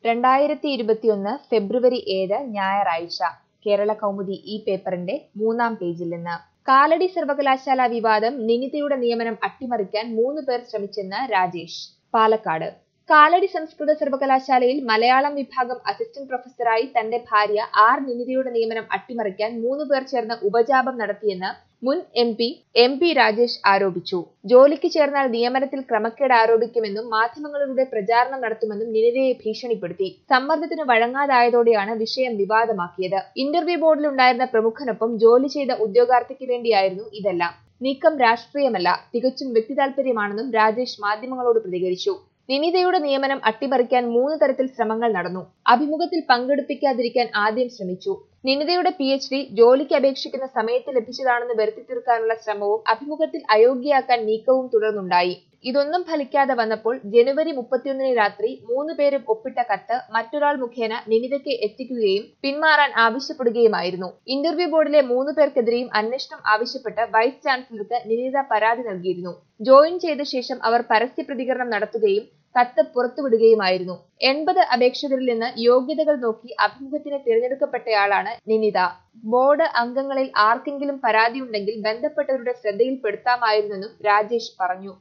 രണ്ടായിരത്തി ഇരുപത്തിയൊന്ന് ഫെബ്രുവരി ഏഴ് ഞായറാഴ്ച കേരള കൗമുദി ഈ പേപ്പറിന്റെ മൂന്നാം പേജിൽ നിന്ന് കാലടി സർവകലാശാല വിവാദം നിനിതയുടെ നിയമനം അട്ടിമറിക്കാൻ മൂന്ന് പേർ ശ്രമിച്ചെന്ന് രാജേഷ് പാലക്കാട് കാലടി സംസ്കൃത സർവകലാശാലയിൽ മലയാളം വിഭാഗം അസിസ്റ്റന്റ് പ്രൊഫസറായി തന്റെ ഭാര്യ ആർ നിനിതയുടെ നിയമനം അട്ടിമറിക്കാൻ മൂന്ന് പേർ ചേർന്ന് ഉപജാപം നടത്തിയെന്ന് മുൻ M P M P Rajesh ആരോപിച്ചു ജോലിക്ക് ചേർന്നാൽ നിയമനത്തിൽ ക്രമക്കേട് ആരോപിക്കുമെന്നും മാധ്യമങ്ങളിലൂടെ പ്രചാരണം നടത്തുമെന്നും നിനിതയെ ഭീഷണിപ്പെടുത്തി സമ്മർദ്ദത്തിന് വഴങ്ങാതായതോടെയാണ് വിഷയം വിവാദമാക്കിയത് ഇന്റർവ്യൂ ബോർഡിലുണ്ടായിരുന്ന പ്രമുഖനൊപ്പം ജോലി ചെയ്ത ഉദ്യോഗാർത്ഥിക്ക് വേണ്ടിയായിരുന്നു ഇതെല്ലാം നീക്കം രാഷ്ട്രീയമല്ല തികച്ചും വ്യക്തിതാൽപര്യമാണെന്നും രാജേഷ് മാധ്യമങ്ങളോട് പ്രതികരിച്ചു നിനിതയുടെ നിയമനം അട്ടിമറിക്കാൻ മൂന്ന് തരത്തിൽ ശ്രമങ്ങൾ നടന്നു അഭിമുഖത്തിൽ പങ്കെടുപ്പിക്കാതിരിക്കാൻ ആദ്യം ശ്രമിച്ചു നിനിതയുടെ പി എച്ച് ഡി ജോലിക്ക് അപേക്ഷിക്കുന്ന സമയത്ത് ലഭിച്ചതാണെന്ന് വരുത്തി തീർക്കാനുള്ള ശ്രമവും അഭിമുഖത്തിൽ അയോഗ്യയാക്കാൻ നീക്കവും തുടർന്നുണ്ടായി ഇതൊന്നും ഫലിക്കാതെ വന്നപ്പോൾ ജനുവരി മുപ്പത്തിയൊന്നിന് രാത്രി മൂന്ന് പേരും ഒപ്പിട്ട കത്ത് മറ്റൊരാൾ മുഖേന നിനിതയ്ക്ക് എത്തിക്കുകയും പിന്മാറാൻ ആവശ്യപ്പെടുകയുമായിരുന്നു ഇന്റർവ്യൂ ബോർഡിലെ മൂന്ന് പേർക്കെതിരെയും അന്വേഷണം ആവശ്യപ്പെട്ട് വൈസ് ചാൻസലർക്ക് നിനിത പരാതി നൽകിയിരുന്നു ജോയിൻ ചെയ്ത ശേഷം അവർ പരസ്യ പ്രതികരണം നടത്തുകയും കത്ത് പുറത്തുവിടുകയുമായിരുന്നു എൺപത് അപേക്ഷകരിൽ നിന്ന് യോഗ്യതകൾ നോക്കി അഭിമുഖത്തിന് തിരഞ്ഞെടുക്കപ്പെട്ടയാളാണ് നിനിത ബോർഡ് അംഗങ്ങളിൽ ആർക്കെങ്കിലും പരാതിയുണ്ടെങ്കിൽ ബന്ധപ്പെട്ടവരുടെ ശ്രദ്ധയിൽപ്പെടുത്താമായിരുന്നെന്നും രാജേഷ് പറഞ്ഞു